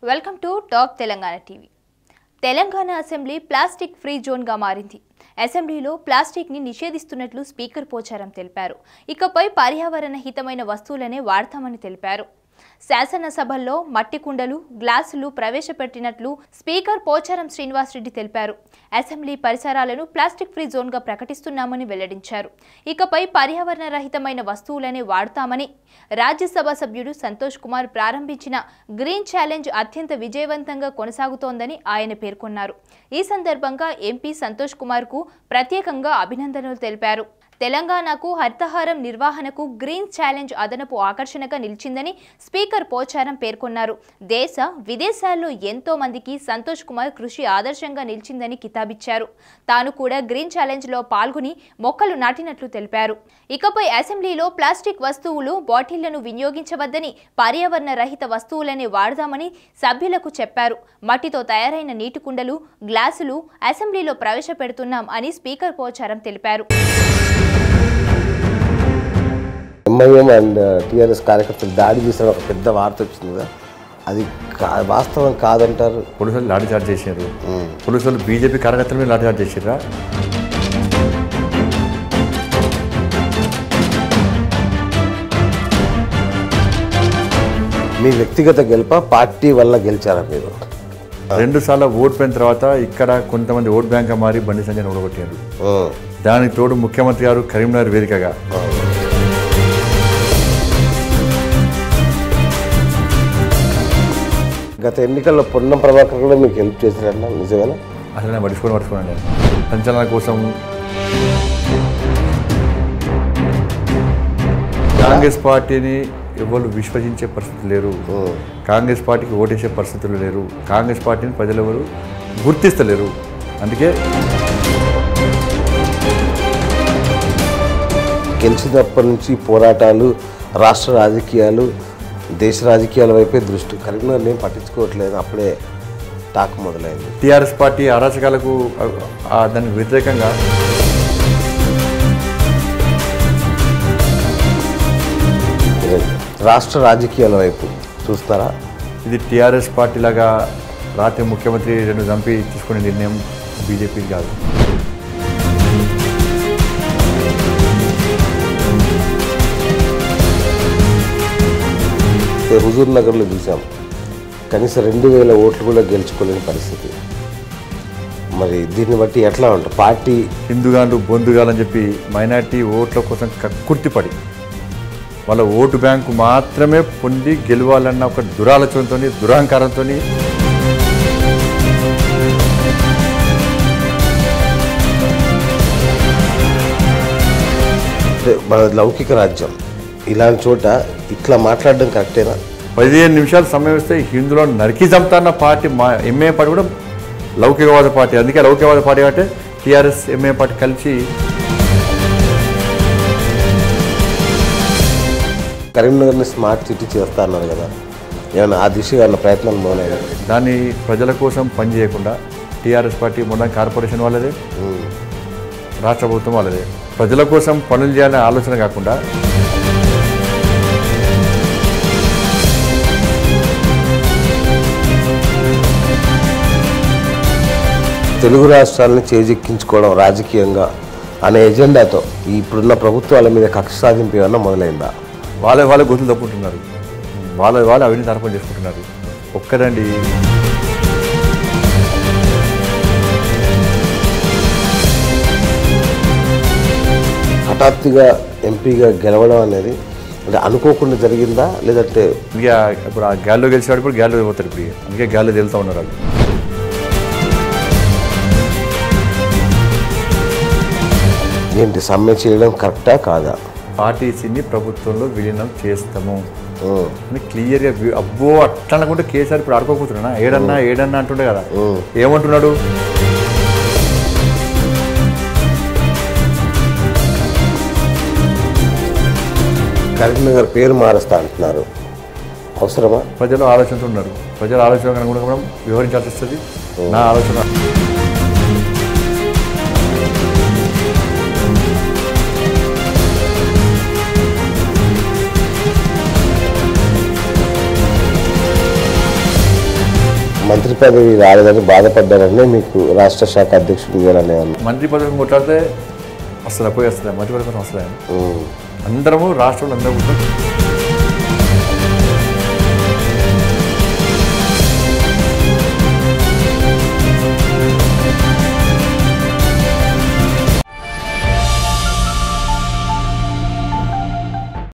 Welcome to talk Telangana TV Telangana assembly plastic free జోన్గా మారింది అసెంబ్లీలో ప్లాస్టిక్ని నిషేధిస్తున్నట్లు స్పీకర్ పోచారం తెలిపారు ఇకపై పర్యావరణ హితమైన వస్తువులనే వాడతామని తెలిపారు శాసనసభల్లో మట్టి కుండలు గ్లాసులు ప్రవేశపెట్టినట్లు స్పీకర్ పోచారం శ్రీనివాసరెడ్డి తెలిపారు అసెంబ్లీ పరిసరాలను ప్లాస్టిక్ ఫ్రీ జోన్గా ప్రకటిస్తున్నామని వెల్లడించారు ఇకపై పర్యావరణ రహితమైన వస్తువులనే వాడతామని రాజ్యసభ సభ్యుడు సంతోష్ కుమార్ ప్రారంభించిన గ్రీన్ ఛాలెంజ్ అత్యంత విజయవంతంగా కొనసాగుతోందని ఆయన పేర్కొన్నారు ఈ సందర్భంగా ఎంపీ సంతోష్ కుమార్కు ప్రత్యేకంగా అభినందనలు తెలిపారు తెలంగాణకు హరితహారం నిర్వహణకు గ్రీన్ ఛాలెంజ్ అదనపు ఆకర్షణగా నిలిచిందని స్పీకర్ పోచారం పేర్కొన్నారు దేశ విదేశాల్లో ఎంతో మందికి సంతోష్ కుమార్ కృషి ఆదర్శంగా నిలిచిందని కితాబిచ్చారు తాను కూడా గ్రీన్ ఛాలెంజ్లో పాల్గొని మొక్కలు నాటినట్లు తెలిపారు ఇకపై అసెంబ్లీలో ప్లాస్టిక్ వస్తువులు బాటిళ్లను వినియోగించవద్దని పర్యావరణ రహిత వస్తువులనే వాడదామని సభ్యులకు చెప్పారు మట్టితో తయారైన నీటి కుండలు గ్లాసులు అసెంబ్లీలో ప్రవేశపెడుతున్నాం అని స్పీకర్ పోచారం తెలిపారు ఎంఐఎం అండ్ టీఆర్ఎస్ కార్యకర్తలు దాడి చేసిన ఒక పెద్ద వార్త వచ్చింది కదా అది కా- వాస్తవం కాదంటారు పోలీసులు లాఠీ చార్జ్ చేశారు పోలీసులు బీజేపీ కార్యకర్తల మీద లాఠీ చార్జ్ చేసిర్రా మీ వ్యక్తిగత గెలుప పార్టీ వల్ల గెలిచారా మీరు రెండు సార్లు ఓట్ పోయిన తర్వాత ఇక్కడ కొంతమంది ఓట్ బ్యాంక్ మారి బండి సంజయ్ ఓడగొట్టారు ఉం. దానికి తోడు ముఖ్యమంత్రి గారు కరీంనగర్ వేదికగా గత ఎన్నికల్లో పొన్నం ప్రభాకర్ కూడా మీకు హెల్ప్ చేశారన్న నిజమేనా అసలు నేను పడుచుకొని పడుచుకున్నాను నేను సంచలనం కోసం కాంగ్రెస్ పార్టీని ఎవరు విశ్వసించే పరిస్థితి లేరు కాంగ్రెస్ పార్టీకి ఓటేసే పరిస్థితులు లేరు కాంగ్రెస్ పార్టీని ప్రజలు ఎవరు గుర్తిస్తలేరు అందుకే గెలిచినప్పటి నుంచి పోరాటాలు రాష్ట్ర రాజకీయాలు దేశ రాజకీయాల వైపే దృష్టి కరీంనగర్ నేను పట్టించుకోవట్లేదు అప్పుడే టాక్ మొదలైంది టీఆర్ఎస్ పార్టీ అరాచకాలకు ఆ- ఆ దానికి వ్యతిరేకంగా రాష్ట్ర రాజకీయాల వైపు చూస్తారా ఇది టీఆర్ఎస్ పార్టీ లాగా రాత్రి ముఖ్యమంత్రి రెండు చంపి తీసుకునే నిర్ణయం బీజేపీ కాదు అయితే హుజూర్ నగర్లో చూసాం కనీసం రెండు వేల ఓట్లు కూడా గెలుచుకోలేని పరిస్థితి మరి దీన్ని బట్టి ఎట్లా ఉంటుంది పార్టీ హిందుగాళ్ళు బొందుగాలని చెప్పి మైనార్టీ ఓట్ల కోసం కక్కుర్తిపడి వాళ్ళ ఓటు బ్యాంకు మాత్రమే పొంది గెలవాలన్న ఒక దురాలోచనతో దురహంకారంతో అంటే మన లౌకిక రాజ్యం ఇలాంటి చోట ఇట్లా మాట్లాడడం కరెక్టేనా పదిహేను నిమిషాలు సమయం ఇస్తే హిందువులను నరికి చంపుతాన్న పార్టీ మా ఎంఏ పార్టీ కూడా లౌకికవాద పార్టీ అందుకే లౌకికవాద పార్టీ అంటే టీఆర్ఎస్ ఎంఏ పార్టీ కలిసి కరీంనగర్ని స్మార్ట్ సిటీ చేస్తా అన్నారు కదా ఏమన్నా ఆ దిశగా ఉన్న ప్రయత్నాలు మొదలైనాయి దాన్ని ప్రజల కోసం పనిచేయకుండా టీఆర్ఎస్ పార్టీ మొన్న కార్పొరేషన్ వాళ్ళదే రాష్ట్ర ప్రభుత్వం వాళ్ళదే ప్రజల కోసం పనులు చేయాలనే ఆలోచన కాకుండా తెలుగు రాష్ట్రాలను చేజెక్కించుకోవడం రాజకీయంగా అనే ఎజెండాతో ఈ ఇప్పుడున్న ప్రభుత్వాల మీద కక్ష సాధింపు ఏమన్నా మొదలైందా వాళ్ళ వాళ్ళ గొంతులు తప్పుకుంటున్నారు వాళ్ళ వాళ్ళు అవినీతి ఆరోపణ చేసుకుంటున్నారు ఒక్కదండి హఠాత్తుగా ఎంపీగా గెలవడం అనేది అంటే అనుకోకుండా జరిగిందా లేదంటే ఇక ఇప్పుడు ఆ గ్యాల్లో గెలిచేవాడు ఇప్పుడు గ్యాల్లో పోతారు ఇప్పుడు ఇక. అందుకే గ్యాల్లో తేలుతూ ఉన్నారు వాళ్ళు ఏంటి సమ్మె చేయడం కరెక్టా కాదా పార్టీసీని ప్రభుత్వంలో విలీనం చేస్తాము ఉం. అని క్లియర్గా వ్యూ- అబ్బో అట్లా అనుకుంటే కేసీఆర్ ఇప్పుడు ఆడుకోకపోతున్నా ఏడన్నా ఏడన్నా అంటుండే కదా ఏమంటున్నాడు కరీంనగర్ పేరు మారుస్తా అంటున్నారు అవసరమా ప్రజలు ఆలోచనతో ఉన్నారు ప్రజల ఆలోచన అనుగుణంగా మనం వివరించాల్సి వస్తుంది నా ఆలోచన మంత్రి పదవి రాలేదని బాధపడ్డారని మీకు రాష్ట్ర శాఖ అధ్యక్షుడు ఇవ్వాలని అన్నారు మంత్రి పదవి కొట్లాడితే అసలు పోయి వస్తుంది మంత్రి పదవి కోసం వస్తుంది ఉమ్. అందరము రాష్ట్రంలో అందరూ కూర్చొని